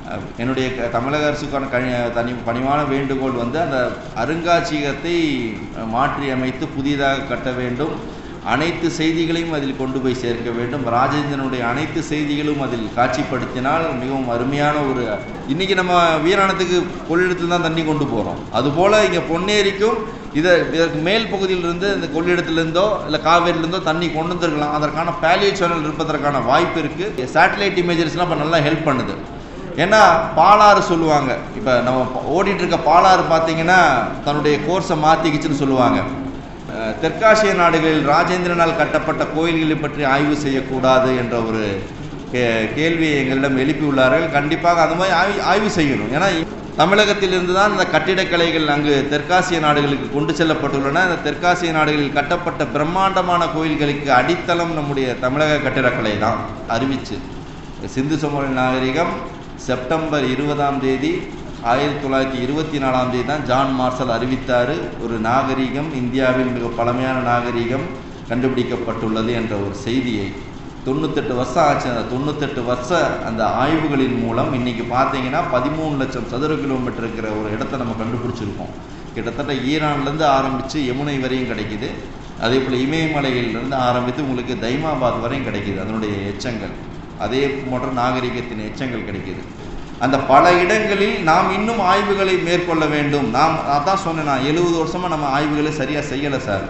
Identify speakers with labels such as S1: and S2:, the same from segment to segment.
S1: அஹ், என்னுடைய க- தமிழக அரசுக்கான கனி தனி பணிவான வேண்டுகோள் வந்து அந்த அருங்காட்சியகத்தை அஹ், மாற்றி அமைத்து புதிதாக கட்ட வேண்டும் அனைத்து செய்திகளையும் அதில் கொண்டு போய் சேர்க்க வேண்டும் ராஜேந்திரனுடைய அனைத்து செய்திகளும் அதில் காட்சிப்படுத்தினால் மிகவும் அருமையான ஒரு இன்னைக்கு நம்ம வீராணத்துக்கு கொள்ளிடத்தில் தான் தண்ணி கொண்டு போகிறோம் அதுபோல் இங்கே பொன்னேரிக்கும் இதை இதற்கு மேல் பகுதியிலிருந்து இந்த கொள்ளிடத்திலிருந்தோ இல்லை காவேரியிலிருந்தோ தண்ணி கொண்டு வந்திருக்கலாம் அதற்கான பேலியோ சேனல் இருப்பதற்கான வாய்ப்பு இருக்குது சேட்டலைட் இமேஜஸ்லாம் இப்போ நல்லா ஹெல்ப் பண்ணுது ஏன்னா பாலாறு சொல்லுவாங்க இப்போ நம்ம ப- ஓடிட்டு இருக்க பாலாறு பார்த்தீங்கன்னா தன்னுடைய கோர்ஸை மாற்றிக்கிச்சுன்னு சொல்லுவாங்க அஹ், தெற்காசிய நாடுகளில் ராஜேந்திரனால் கட்டப்பட்ட கோயில்களை பற்றி ஆய்வு செய்யக்கூடாது என்ற ஒரு கே கேள்வியை எங்களிடம் எழுப்பியுள்ளார்கள் கண்டிப்பாக அது மாதிரி ஆய்வு ஆய்வு செய்யணும் ஏன்னா தமிழகத்திலிருந்து தான் இந்த கட்டிடக்கலைகள் அங்கு தெற்காசிய நாடுகளுக்கு கொண்டு செல்லப்பட்டுள்ளன இந்த தெற்காசிய நாடுகளில் கட்டப்பட்ட பிரம்மாண்டமான கோயில்களுக்கு அடித்தளம் நம்முடைய தமிழக கட்டிடக்கலை தான் அறிவிச்சு சிந்து சமவெளி நாகரிகம் செப்டம்பர் இருபதாம் தேதி ஆயிரத்தி தொள்ளாயிரத்தி இருபத்தி நாலாம் தேதி தான் ஜான் மார்ஷல் அறிவித்தார் ஒரு நாகரிகம் இந்தியாவில் மிக பழமையான நாகரிகம் கண்டுபிடிக்கப்பட்டுள்ளது என்ற ஒரு செய்தியை தொண்ணூத்தெட்டு வருஷம் ஆச்சு அந்த தொண்ணூத்தெட்டு வருஷ அந்த ஆய்வுகளின் மூலம் இன்னைக்கு பார்த்தீங்கன்னா பதிமூணு லட்சம் சதுர கிலோமீட்டர் இருக்கிற ஒரு இடத்த நம்ம கண்டுபிடிச்சிருக்கோம் கிட்டத்தட்ட ஈரான்லேருந்து ஆரம்பித்து யமுனை வரையும் கிடைக்குது அதே போல் இமயமலையிலிருந்து ஆரம்பித்து உங்களுக்கு தைமாபாத் வரையும் கிடைக்குது அதனுடைய எச்சங்கள் அதே போன்ற நாகரிகத்தின் எச்சங்கள் கிடைக்குது அந்த பல இடங்களில் நாம் இன்னும் ஆய்வுகளை மேற்கொள்ள வேண்டும் நாம் அதான் சொன்னேன் நான் எழுபது வருஷமாக நம்ம ஆய்வுகளை சரியாக செய்யலை சார்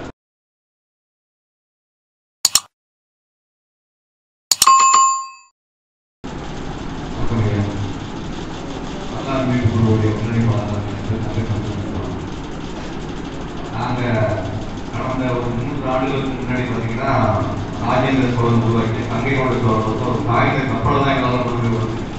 S2: நம்முடைய வரலாறு மீட்பு குழுவுடைய முன்னணிப்பாளர் என்று நாங்கள் கண்டுபிடிக்கிறோம். நாங்க கடந்த ஒரு மூன்று ஆண்டுகளுக்கு முன்னாடி பார்த்தீங்கன்னா ராஜேந்திர சோழன் உருவாக்கி கங்கை கொண்ட சோழன் வந்து ஒரு காகித கப்பலை தான் எங்களால் கொண்டு போய் கொடுத்தது.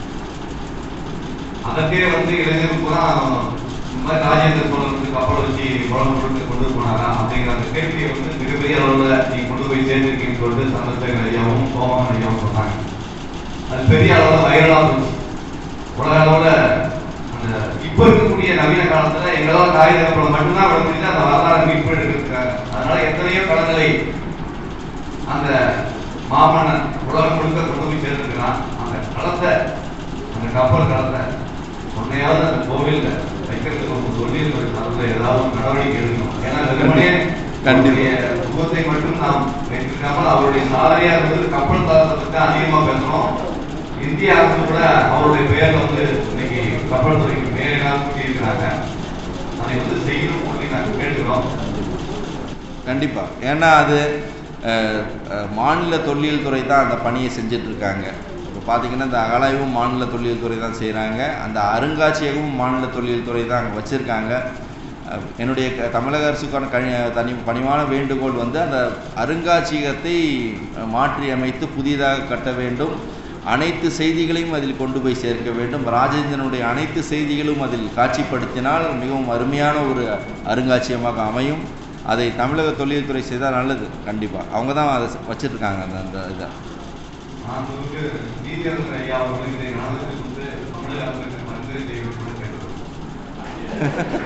S2: அதற்கே வந்து இளைஞர்கள் பூரா இந்த மாதிரி ராஜேந்திர சோழன் வந்து கப்பல் வச்சு குழம்பு போட்டு கொண்டு போனாரா அப்படிங்கிற அந்த கேள்வியை வந்து மிகப்பெரிய அளவில் நீ கொண்டு போய் சேர்ந்திருக்கீங்கன்னு சொல்லிட்டு சந்திரசேகர் ஐயாவும் சோமன் ஐயாவும் சொன்னாங்க அது பெரிய அளவில் வைரலாக இருந்துச்சு உலக அளவில் அந்த இப்போ இருக்கக்கூடிய நவீன காலத்துல எங்களால் காகித கப்பலை மட்டும்தான் விட முடியுது அந்த வரலாறு மீட்பு எடுக்கிறாங்க அதனால எத்தனையோ கடல்களை அந்த மாமன்னன் உலகம் முழுக்க கொண்டு போய் சேர்ந்துருக்கிறான் அந்த களத்தை அந்த கப்பல் களத்தை உன்னையாவது அந்த கோவில்ல வைக்கிறதுக்கு ஒரு தொழில் ஒரு தரத்துல ஏதாவது ஒரு நடவடிக்கை எடுக்கணும் ஏன்னா வெறுமனே
S1: கண்டிப்பா.
S2: அவருடைய சுகத்தை மட்டும் நாம் வைத்திருக்காமல் அவருடைய சாதனையா இருந்தது கப்பல் தளத்தை அதிகமா பேசணும் இந்திய அரசு கூட அவருடைய பெயர்ல வந்து இன்னைக்கு கப்பல் துறைக்கு மேலே கூட்டியிருக்கிறாங்க அதை வந்து செய்யணும் சொல்லி நாங்கள் கேட்டுக்கிறோம்
S1: கண்டிப்பாக ஏன்னா அது அஹ், அஹ், மாநில தொல்லியல் துறை தான் அந்த பணியை செஞ்சுட்டு இருக்காங்க இப்போ பார்த்தீங்கன்னா இந்த அகலாய்வும் மாநில தொல்லியல் துறை தான் செய்கிறாங்க அந்த அருங்காட்சியகமும் மாநில தொல்லியல் துறை தான் அங்கே வச்சுருக்காங்க என்னுடைய க- தமிழக அரசுக்கான கனி தனி பணிவான வேண்டுகோள் வந்து அந்த அருங்காட்சியகத்தை அஹ், மாற்றி அமைத்து புதிதாக கட்ட வேண்டும் அனைத்து செய்திகளையும் அதில் கொண்டு போய் சேர்க்க வேண்டும் ராஜேந்திரனுடைய அனைத்து செய்திகளும் அதில் காட்சிப்படுத்தினால் மிகவும் அருமையான ஒரு அருங்காட்சியகமாக அமையும் அதை தமிழக தொல்லியல் துறை செய்தால் நல்லது கண்டிப்பாக அவங்க தான் அதை வச்சுருக்காங்க அந்த அந்த இதை
S2: நான் வந்து நீதியரசர் ஐயா அவர்கள் இதை நாடகத்தில் வந்து தமிழக அரசுக்கு மந்திரி செய்ய வேண்டும் என்று கேட்டுக்கிறோம்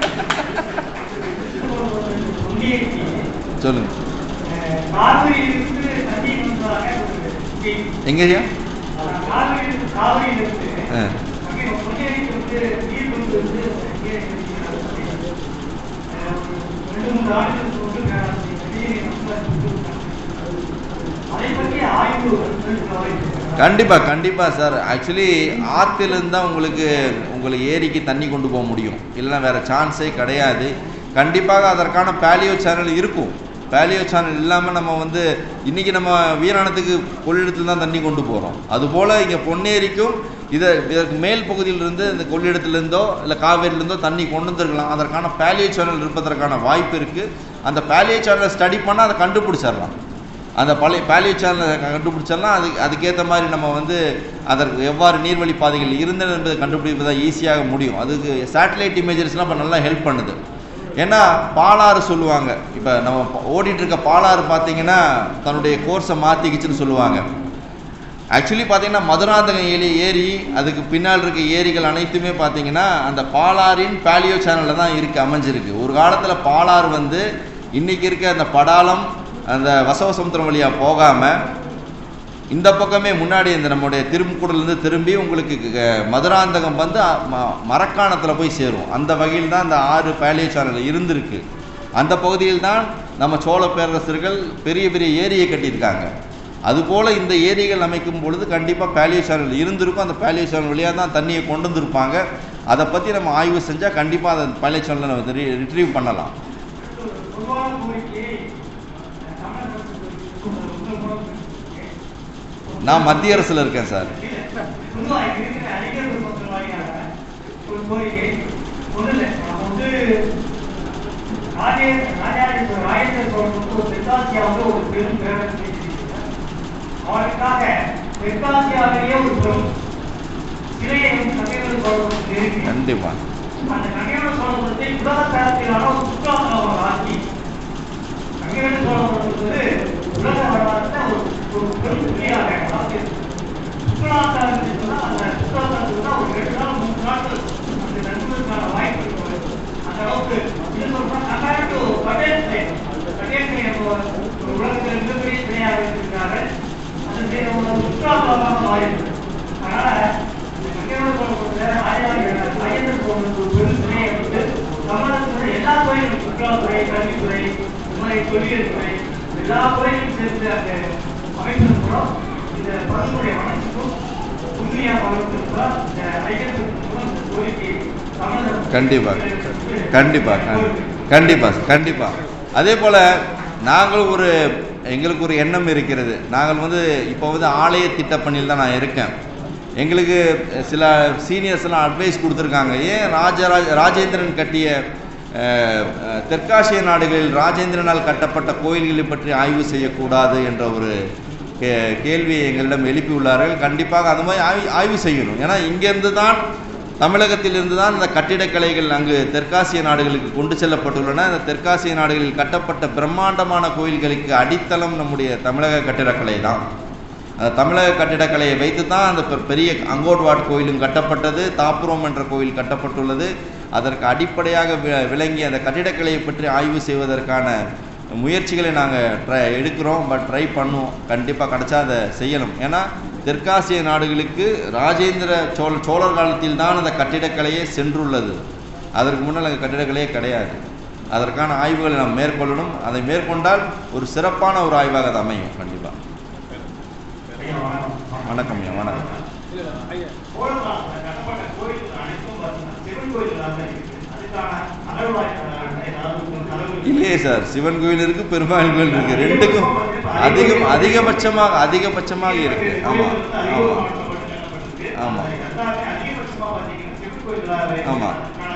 S1: சொல்லுங்க
S3: காவிரியிலிருந்து தண்ணி கொண்டு வராங்க ஒரு செய்தி.
S1: எங்கேயா
S3: அதான் காவிரியிலிருந்து காவிரியிலிருந்து
S1: ஆ.
S3: அங்கே பொன்னேரிக்கு வந்து நீர் கொண்டு வந்து இங்கே இருக்கிறாங்க. அஹ் ஒரு ரெண்டு மூன்று ஆண்டுகளுக்கு முன்பு நான் நீரை ரொம்ப கொடுத்திருக்காங்க. அதை பற்றி ஆய்வு மேற்கொள்ள
S1: கண்டிப்பாக கண்டிப்பாக சார் ஆக்சுவலி ஆற்றிலிருந்து தான் உங்களுக்கு உங்களுக்கு ஏரிக்கு தண்ணி கொண்டு போக முடியும் இல்லைன்னா வேறு சான்ஸே கிடையாது கண்டிப்பாக அதற்கான பேலியோ சேனல் இருக்கும் பேலியோ சேனல் இல்லாமல் நம்ம வந்து இன்றைக்கி நம்ம வீராணத்துக்கு கொள்ளிடத்தில் தான் தண்ணி கொண்டு போகிறோம் அதுபோல் இங்கே பொன்னேரிக்கும் இதை இதற்கு மேல் பகுதியிலிருந்து இந்த கொள்ளிடத்திலிருந்தோ இல்லை காவேரியிலிருந்தோ தண்ணி கொண்டு வந்திருக்கலாம் அதற்கான பேலியோ சேனல் இருப்பதற்கான வாய்ப்பு இருக்குது அந்த பேலியோ சேனலை ஸ்டடி பண்ணால் அதை கண்டுபிடிச்சிடலாம் அந்த பழைய பேலியோ சேனலை கண்டுபிடிச்சோம்னா அது அதுக்கேற்ற மாதிரி நம்ம வந்து அதற்கு எவ்வாறு நீர்வழி பாதைகள் இருந்தன என்பதை கண்டுபிடிப்பதா ஈஸியாக முடியும் அதுக்கு சேட்டலைட் இமேஜஸ்லாம் இப்போ நல்லா ஹெல்ப் பண்ணுது ஏன்னா பாலாறு சொல்லுவாங்க இப்போ நம்ம ப- ஓடிட்டு இருக்க பாலாறு பார்த்தீங்கன்னா தன்னுடைய கோர்ஸை மாற்றிக்கிச்சுன்னு சொல்லுவாங்க ஆக்சுவலி பார்த்தீங்கன்னா மதுராந்தகம் ஏரி ஏரி அதுக்கு பின்னால் இருக்க ஏரிகள் அனைத்துமே பார்த்தீங்கன்னா அந்த பாலாறின் பேலியோ சேனலில் தான் இருக்குது அமைஞ்சிருக்கு ஒரு காலத்தில் பாலாறு வந்து இன்றைக்கி இருக்க அந்த படாலம் அந்த வசவசமுத்திரம் வழியாக போகாமல் இந்த பக்கமே முன்னாடி இந்த நம்முடைய திருமுக்கூடலேருந்து திரும்பி உங்களுக்கு க- மதுராந்தகம் வந்து அ, ம- மரக்காணத்தில் போய் சேரும் அந்த வகையில் தான் இந்த ஆறு பேலிய சேனல் இருந்திருக்கு அந்த பகுதியில் தான் நம்ம சோழ பேரரசர்கள் பெரிய பெரிய ஏரியை கட்டியிருக்காங்க அதுபோல் இந்த ஏரிகள் அமைக்கும் பொழுது கண்டிப்பாக பேலிய சேனல் இருந்திருக்கும் அந்த பேலிய சேனல் வழியாக தான் தண்ணியை கொண்டு வந்திருப்பாங்க அதை பற்றி நம்ம ஆய்வு செஞ்சால் கண்டிப்பாக அந்த பேலிய சேனலை நம்ம ரிட்ரீவ் பண்ணலாம்
S3: ஒரு பொதுவான கோரிக்கையை தமிழக அரசு உங்கள்
S1: நான் மத்திய அரசில் இருக்கேன் சார்
S3: பொதுவாக இருக்கிற அறிஞர்கள் மக்கள் வாரியாக ஒரு கோரிக்கை ஒன்றும் இல்லை நம்ம வந்து ராஜே ராஜாஜி ராஜேந்திர சோழனுக்கு ஒரு தெற்காசியாவில் ஒரு பெரும் பேரரசு வைத்திருக்கிறார். அவருக்காக தெற்காசியாவிலேயே ஒரு பெரும் சிலையை வந்து கங்கைவர சோழனுக்கு நிறுத்தி
S1: கண்டிப்பாக
S3: அந்த கங்கைவர சோழபுரத்தை உலக தரத்திலான ஒரு சுற்றுலாத்தலமாக ஆக்கி கங்கைவர சோழபுரம் என்பது உலக வரலாற்றில் ஒரு ஒரு பெரும் புள்ளியாக அதாவது சுற்றுலாத்தலம் என்று சொன்னால் அந்த சுற்றுலாத்தலத்துக்கு தான் ஒரு ரெண்டு நாள் மூணு நாட்கள் அந்த நண்பர்களுக்கான வாய்ப்பு இருக்கிறது அந்த அளவுக்கு இன்னும் சொல்லணும் compare to Patel side Patel side ஒரு உலகத்தில் மிகப்பெரிய சிலையாக வைத்திருக்கிறார்கள் அது செய்த ஒரு சுற்றுலாத்தலமாக மாறியிருக்கு அதனால இந்த கங்கைவர சோழபுரத்தில் ராஜராஜ ராஜேந்திர சோழனுக்கு ஒரு பெரும் சிலையை வந்து தமிழகத்தில் எல்லா துறைகளும் சுற்றுலாத்துறை கல்வித்துறை இந்த மாதிரி தொழில் துறை எல்லா துறையிலும் சேர்ந்து அந்த அமைப்பின் மூலம் இந்த பரம்பரை வளர்ச்சிக்கும் உண்மையாக வளர்ச்சிக்கும் தான் இந்த ஐக்கியத்தின் மூலம் இந்த கோரிக்கை தமிழக
S1: கண்டிப்பாக கண்டிப்பாக கண்டிப்பாக கண்டிப்பாக அதே போல் நாங்கள் ஒரு எங்களுக்கு ஒரு எண்ணம் இருக்கிறது நாங்கள் வந்து இப்போ வந்து ஆலய திட்டப்பணியில் தான் நான் இருக்கேன் எங்களுக்கு சில சீனியர்ஸ்லாம் அட்வைஸ் கொடுத்துருக்காங்க ஏன் ராஜராஜ ராஜேந்திரன் கட்டிய அஹ், அஹ், தெற்காசிய நாடுகளில் ராஜேந்திரனால் கட்டப்பட்ட கோயில்களை பற்றி ஆய்வு செய்யக்கூடாது என்ற ஒரு கே கேள்வியை எங்களிடம் எழுப்பியுள்ளார்கள் கண்டிப்பாக அது மாதிரி ஆய்வு ஆய்வு செய்யணும் ஏன்னா இங்கேருந்து தான் தமிழகத்திலிருந்து தான் இந்த கட்டிடக்கலைகள் அங்கு தெற்காசிய நாடுகளுக்கு கொண்டு செல்லப்பட்டுள்ளன இந்த தெற்காசிய நாடுகளில் கட்டப்பட்ட பிரம்மாண்டமான கோயில்களுக்கு அடித்தளம் நம்முடைய தமிழக கட்டிடக்கலை தான் அந்த தமிழக கட்டிடக்கலையை வைத்து தான் அந்த பெ- பெரிய அங்கோட்வாட் கோயிலும் கட்டப்பட்டது தாப்புரோம் என்ற கோயில் கட்டப்பட்டுள்ளது அதற்கு அடிப்படையாக வி- விளங்கிய அந்த கட்டிடக்கலையை பற்றி ஆய்வு செய்வதற்கான முயற்சிகளை நாங்கள் ட்ரை எடுக்கிறோம் பட் ட்ரை பண்ணுவோம் கண்டிப்பாக கிடைச்சா அதை செய்யணும் ஏன்னா தெற்காசிய நாடுகளுக்கு ராஜேந்திர சோழ சோழர் காலத்தில் தான் அந்த கட்டிடக்கலையே சென்றுள்ளது அதற்கு முன்னால் அங்கே கட்டிடக்கலையே கிடையாது அதற்கான ஆய்வுகளை நாம் மேற்கொள்ளணும் அதை மேற்கொண்டால் ஒரு சிறப்பான ஒரு ஆய்வாக அது அமையும் கண்டிப்பாக வணக்கம் ஐயா வணக்கம்
S3: சோழர் காலத்தில் கட்டப்பட்ட கோயில்கள் அனைத்தும் பார்த்தீங்கன்னா சிவன் கோயில்களாக இருக்கு அதுக்கான அகழ்வாய்ப்பு ஏதாவது ஒரு தகவல்
S1: இல்லையே சார் சிவன் கோயில் இருக்கு பெருமாள் கோயில் இருக்கு ரெண்டுக்கும் அதிகம் அதிகபட்சமாக அதிகபட்சமாக இருக்கு ஆமா ஆமா ஆமா ஆமா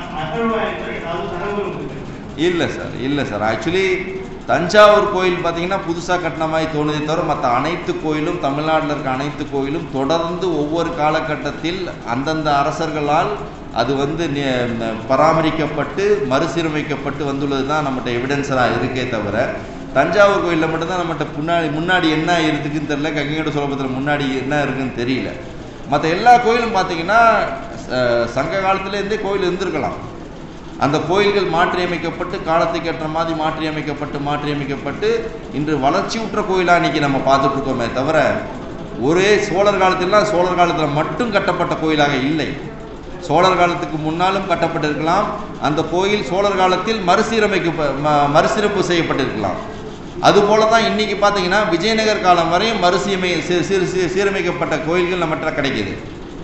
S1: இல்லை சார் இல்லை சார் ஆக்சுவலி தஞ்சாவூர் கோயில் பார்த்தீங்கன்னா புதுசாக கட்டின மாதிரி தோணுதே தவிர மற்ற அனைத்து கோயிலும் தமிழ்நாட்டில் இருக்க அனைத்து கோயிலும் தொடர்ந்து ஒவ்வொரு காலகட்டத்தில் அந்தந்த அரசர்களால் அது வந்து நி- ந- பராமரிக்கப்பட்டு மறுசீரமைக்கப்பட்டு வந்துள்ளது தான் நம்மகிட்ட எவிடன்ஸாக இருக்கே தவிர தஞ்சாவூர் கோயிலில் மட்டும்தான் நம்மகிட்ட முன்னாடி முன்னாடி என்ன இருக்குன்னு தெரியல கங்கையோட சுலபத்தில் முன்னாடி என்ன இருக்குன்னு தெரியல மற்ற எல்லா கோயிலும் பார்த்தீங்கன்னா ச- சங்க காலத்துலேருந்தே கோயில் இருந்திருக்கலாம் அந்த கோயில்கள் மாற்றியமைக்கப்பட்டு காலத்துக்கு ஏற்ற மாதிரி மாற்றியமைக்கப்பட்டு மாற்றியமைக்கப்பட்டு இன்று வளர்ச்சியுற்ற கோயிலாக இன்னைக்கு நம்ம பார்த்துட்டு இருக்கோமே தவிர ஒரே சோழர் காலத்திலாம் சோழர் காலத்தில் மட்டும் கட்டப்பட்ட கோயிலாக இல்லை சோழர் காலத்துக்கு முன்னாலும் கட்டப்பட்டிருக்கலாம் அந்த கோயில் சோழர் காலத்தில் மறுசீரமைக்க ம- மறுசீரமைப்பு செய்யப்பட்டிருக்கலாம் அதுபோல தான் இன்னைக்கு பார்த்தீங்கன்னா விஜயநகர் காலம் வரையும் மறுசீமை சீ- சீர் சீர் சீரமைக்கப்பட்ட கோயில்கள் நம்மகிட்ட கிடைக்குது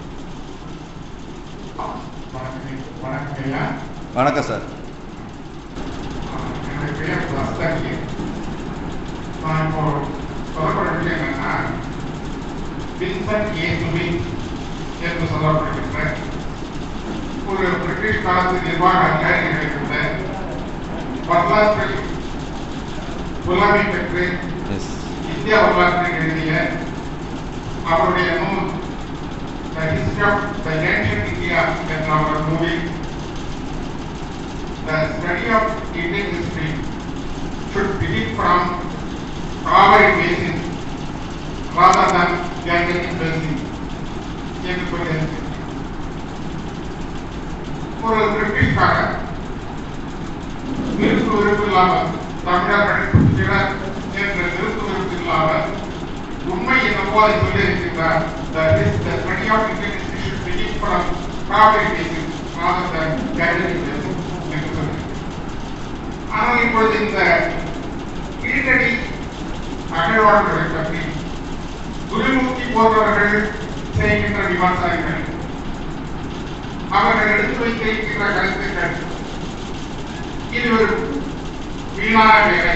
S4: வணக்கம் வணக்கம் ஐயா
S1: வணக்கம் சார்
S4: என்னுடைய பெயர் வஸ்தாகி நான் இப்போ சொல்லப்பட விஷயம் என்னன்னா வின்சென்ட் ஏ சுமித் என்று சொல்லப்படுகின்ற ஒரு பிரிட்டிஷ் காலத்து நிர்வாக அதிகாரிகளை இருந்த வரலாற்றில் புலமை பெற்று
S1: எஸ்
S4: இந்திய வரலாற்றை எழுதிய அவருடைய நூல் The History of the Ancient India என்ற அவர் நூலில் The study of Indian history should begin from Kaveri Basin rather than Ganges Basin என்று சொல்லியிருக்கிறார் ஒரு பிரிட்டிஷ்காரர் விருப்பு விருப்பு இல்லாமல் தமிழர்கள் பிறர் என்ற விருப்பு விருப்பு இல்லாமல் உண்மை என்னவோ இப்போதை சொல்லியிருக்கின்றார் the this the study of Indian history should begin from primary basis rather than secondary basis என்று சொல்லியிருக்கிறார் ஆனால் இப்பொழுது இந்த கீழடி அகழ்வாடுகளை பற்றி குருமூர்த்தி போன்றவர்கள் செய்கின்ற விமர்சனங்கள் அவர்கள் எடுத்து வைத்திருக்கின்ற கருத்துக்கள் இது ஒரு வீணான வேலை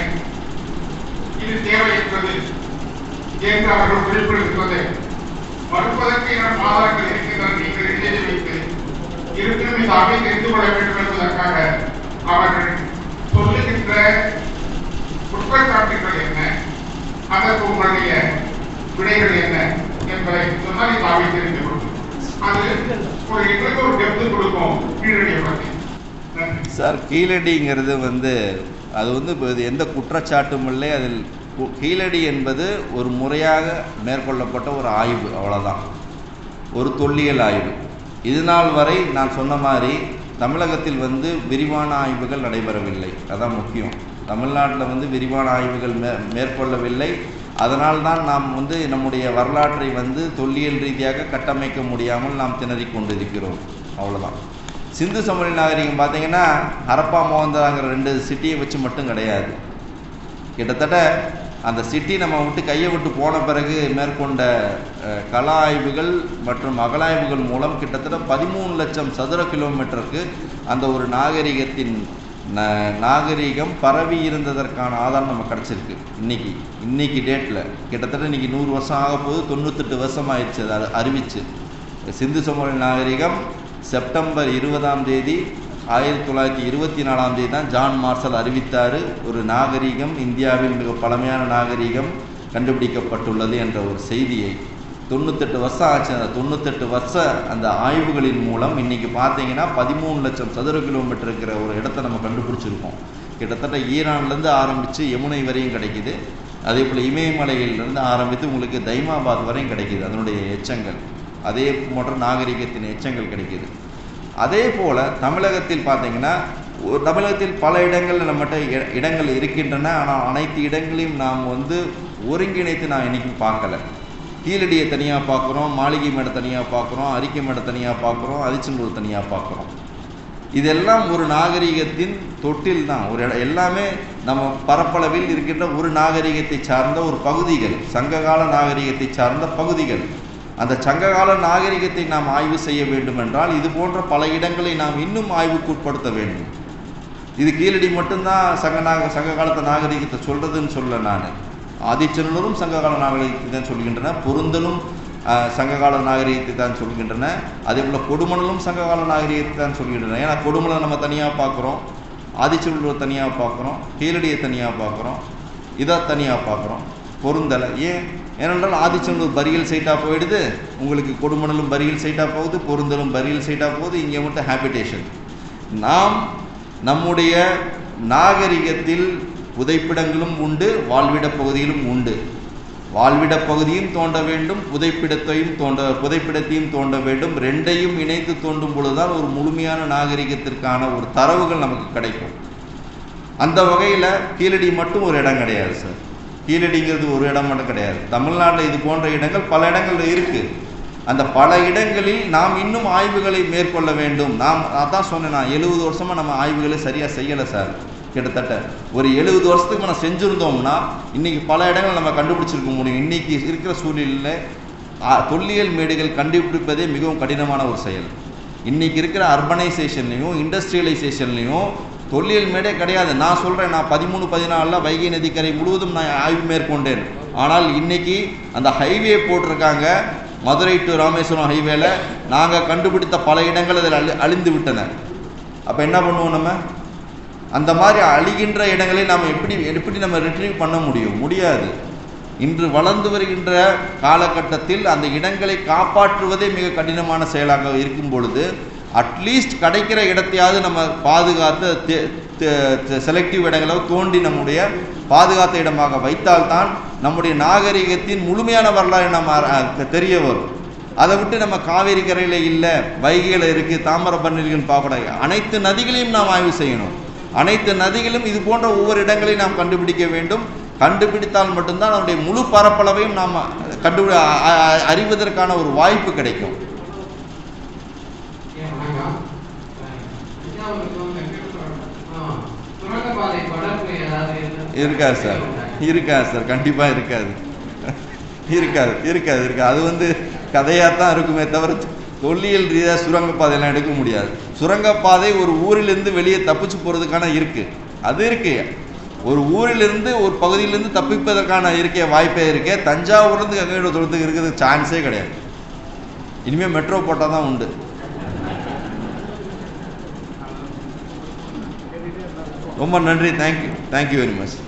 S4: இது தேவையற்றது என்று அவர்கள் குறிப்பிடுகிறது மறுப்பதற்கு என ஆதாரங்கள் இருக்கின்றன நீங்கள் எழுதி வைத்து இருப்பினும் இந்த அவை தெரிந்து கொள்ள வேண்டும் என்பதற்காக அவர்கள் சொல்லுகின்ற குற்றச்சாட்டுகள் என்ன அதற்கு உங்களுடைய விடைகள் என்ன என்பதை சொன்னால் இந்த அவை தெரிந்து கொள்ளும் அது ஒரு எங்களுக்கு ஒரு டெப்த் கொடுக்கும் கீழடியை பற்றி நன்றி
S1: சார் கீழடிங்கிறது வந்து அது வந்து இப்போ இது எந்த குற்றச்சாட்டும் இல்லை அதில் கு- கீழடி என்பது ஒரு முறையாக மேற்கொள்ளப்பட்ட ஒரு ஆய்வு அவ்வளோதான் ஒரு தொல்லியல் ஆய்வு இது நாள் வரை நான் சொன்ன மாதிரி தமிழகத்தில் வந்து விரிவான ஆய்வுகள் நடைபெறவில்லை அதான் முக்கியம் தமிழ்நாட்டில் வந்து விரிவான ஆய்வுகள் மே மேற்கொள்ளவில்லை அதனால் தான் நாம் வந்து நம்முடைய வரலாற்றை வந்து தொல்லியல் ரீதியாக கட்டமைக்க முடியாமல் நாம் திணறிக் கொண்டிருக்கிறோம் அவ்வளோதான் சிந்து சமவெளி நாகரிகம் பார்த்தீங்கன்னா ஹரப்பா மோகந்தராங்கிற ரெண்டு சிட்டியை வச்சு மட்டும் கிடையாது கிட்டத்தட்ட அந்த சிட்டி நம்ம விட்டு கையை விட்டு போன பிறகு மேற்கொண்ட அஹ், கள ஆய்வுகள் மற்றும் அகலாய்வுகள் மூலம் கிட்டத்தட்ட பதிமூணு லட்சம் சதுர கிலோமீட்டருக்கு அந்த ஒரு நாகரிகத்தின் ந- நாகரிகம் பரவி இருந்ததற்கான ஆதாரம் நமக்கு கிடச்சிருக்கு இன்னைக்கு இன்னைக்கு டேட்டில் கிட்டத்தட்ட இன்னைக்கு நூறு வருஷம் ஆக போது தொண்ணூத்தெட்டு வருஷம் ஆயிடுச்சு அது அறி- அறிவிச்சு சிந்து சமவெளி நாகரிகம் செப்டம்பர் இருபதாம் தேதி ஆயிரத்தி தொள்ளாயிரத்தி இருபத்தி நாலாம் தேதி தான் ஜான் மார்சல் அறிவித்தார் ஒரு நாகரிகம் இந்தியாவில் மிக பழமையான நாகரிகம் கண்டுபிடிக்கப்பட்டுள்ளது என்ற ஒரு செய்தியை தொண்ணூத்தெட்டு வருஷம் ஆச்சு அந்த தொண்ணூத்தெட்டு வருஷ அந்த ஆய்வுகளின் மூலம் இன்னைக்கு பார்த்தீங்கன்னா பதிமூணு லட்சம் சதுர கிலோமீட்டர் இருக்கிற ஒரு இடத்த நம்ம கண்டுபிடிச்சிருக்கோம் கிட்டத்தட்ட ஈரான்லேருந்து ஆரம்பித்து யமுனை வரையும் கிடைக்குது அதே போல் இமயமலையிலிருந்து ஆரம்பித்து உங்களுக்கு தைமாபாத் வரையும் கிடைக்குது அதனுடைய எச்சங்கள் அதே போன்ற நாகரிகத்தின் எச்சங்கள் கிடைக்குது அதே போல் தமிழகத்தில் பார்த்தீங்கன்னா ஒரு தமிழகத்தில் பல இடங்களில் நம்மகிட்ட இட- இடங்கள் இருக்கின்றன ஆனால் அனைத்து இடங்களையும் நாம் வந்து ஒருங்கிணைத்து நான் என்றைக்கும் பார்க்கல கீழடியை தனியாக பார்க்குறோம் மாளிகை மேடை தனியாக பார்க்குறோம் அரிக்கை மேடை தனியாக பார்க்குறோம் அரிச்சந்தூர் தனியாக பார்க்குறோம் இதெல்லாம் ஒரு நாகரிகத்தின் தொட்டில் தான் ஒரு இட எல்லாமே நம்ம பரப்பளவில் இருக்கின்ற ஒரு நாகரிகத்தை சார்ந்த ஒரு பகுதிகள் சங்ககால நாகரிகத்தை சார்ந்த பகுதிகள் அந்த சங்ககால நாகரிகத்தை நாம் ஆய்வு செய்ய வேண்டும் என்றால் இது போன்ற பல இடங்களை நாம் இன்னும் ஆய்வுக்குட்படுத்த வேண்டும் இது கீழடி மட்டும்தான் சங்க நாக சங்க காலத்து நாகரிகத்தை சொல்றதுன்னு சொல்ல நான் ஆதிச்சநல்லூரும் சங்ககால நாகரிகத்தை தான் சொல்கின்றன பொருந்தலும் ஆஹ், சங்ககால நாகரிகத்தை தான் சொல்கின்றன அதே போல் கொடுமணலும் சங்ககால நாகரிகத்தை தான் சொல்கின்றன ஏன்னா கொடுமலை நம்ம தனியாக பார்க்குறோம் ஆதிச்சநல்லூர் தனியாக பார்க்குறோம் கீழடியை தனியாக பார்க்குறோம் இதை தனியாக பார்க்குறோம் பொருந்தலை ஏன் ஏனென்றால் ஆதிச்சநல்லூர் பரியல் சைட்டாக போயிடுது உங்களுக்கு கொடுமணலும் பரியல் சைட்டாக போகுது பொருந்தலும் பரியல் சைட்டாக போகுது இங்கே மட்டும் ஹேபிடேஷன் நாம் நம்முடைய நாகரிகத்தில் புதைப்பிடங்களும் உண்டு வாழ்விடப் பகுதியிலும் உண்டு வாழ்விடப் பகுதியும் தோண்ட வேண்டும் புதைப்பிடத்தையும் தோண்ட புதைப்பிடத்தையும் தோண்ட வேண்டும் ரெண்டையும் இணைத்து தோண்டும் பொழுதுதான் ஒரு முழுமையான நாகரிகத்திற்கான ஒரு தரவுகள் நமக்கு கிடைக்கும் அந்த வகையில் கீழடி மட்டும் ஒரு இடம் கிடையாது சார் கீழடிங்கிறது ஒரு இடம் மட்டும் கிடையாது தமிழ்நாட்டில் இது போன்ற இடங்கள் பல இடங்கள் இருக்குது அந்த பல இடங்களில் நாம் இன்னும் ஆய்வுகளை மேற்கொள்ள வேண்டும் நாம் அதான் சொன்னேன் நான் எழுபது வருஷமாக நம்ம ஆய்வுகளை சரியாக செய்யலை சார் கிட்டத்தட்ட ஒரு எழுபது வருஷத்துக்கு நம்ம செஞ்சுருந்தோம்னா இன்னைக்கு பல இடங்கள் நம்ம கண்டுபிடிச்சிருக்க முடியும் இன்னைக்கு இருக்கிற சூழ்நிலையில் ஆ, தொல்லியல் மேடுகள் கண்டுபிடிப்பதே மிகவும் கடினமான ஒரு செயல் இன்னைக்கு இருக்கிற அர்பனைசேஷன்லையும் இண்டஸ்ட்ரியலைசேஷன்லையும் தொல்லியல் மேடே கிடையாது நான் சொல்கிறேன் நான் பதிமூணு பதினாலில் வைகை நதிக்கரை முழுவதும் நான் ஆய்வு மேற்கொண்டேன் ஆனால் இன்னைக்கு அந்த ஹைவே போட்டிருக்காங்க மதுரை டு ராமேஸ்வரம் ஹைவேல நாங்கள் கண்டுபிடித்த பல இடங்கள் அதில் அழி அழிந்து விட்டன அப்போ என்ன பண்ணுவோம் நம்ம அந்த மாதிரி அழிகின்ற இடங்களை நாம் எப்படி எப்படி நம்ம ரிட்ரீவ் பண்ண முடியும் முடியாது இன்று வளர்ந்து வருகின்ற காலகட்டத்தில் அந்த இடங்களை காப்பாற்றுவதே மிக கடினமான செயலாக இருக்கும் பொழுது அட்லீஸ்ட் கிடைக்கிற இடத்தையாவது நம்ம பாதுகாத்து செலக்டிவ் இடங்களை தோண்டி நம்முடைய பாதுகாத்த இடமாக வைத்தால்தான் நம்முடைய நாகரிகத்தின் முழுமையான வரலாறு நம்ம அ- தெரிய வரும் அதை விட்டு நம்ம காவேரி கரையில் இல்லை வைகையில் இருக்குது தாமிரபரணி இருக்குன்னு பார்க்கக்கூடாது அனைத்து நதிகளையும் நாம் ஆய்வு செய்யணும் அனைத்து நதிகளும் இது போன்ற ஒவ்வொரு இடங்களையும் நாம் கண்டுபிடிக்க வேண்டும் கண்டுபிடித்தால் மட்டும்தான் அதனுடைய முழு பரப்பளவையும் நாம் கண்டுபிடி அ- அ- அறிவதற்கான ஒரு வாய்ப்பு கிடைக்கும்
S5: ஏன் வணக்கம் தஞ்சாவூருக்கு வந்து ஆ, சுரங்கப்பாதை தொடர்பு ஏதாவது இருந்தா-
S1: இருக்காது சார் இருக்காது சார் கண்டிப்பாக இருக்காது இருக்காது இருக்காது இருக்காது அது வந்து கதையாக தான் இருக்குமே தவிர தொல்லியல் ரீதியாக சுரங்கப்பாதையெல்லாம் எடுக்க முடியாது சுரங்கப்பாதை ஒரு ஊரிலிருந்து வெளியே தப்பிச்சு போகிறதுக்கான இருக்குது அது இருக்கு ஒரு ஊரிலிருந்து ஒரு பகுதியிலிருந்து தப்பிப்பதற்கான இருக்க வாய்ப்பே இருக்கே தஞ்சாவூர்லேருந்து கங்கை தூரத்துக்கு இருக்கிறதுக்கு சான்ஸே கிடையாது இனிமேல் மெட்ரோ போட்டால் தான் உண்டு ரொம்ப நன்றி தேங்க்யூ தேங்க்யூ வெரி மச்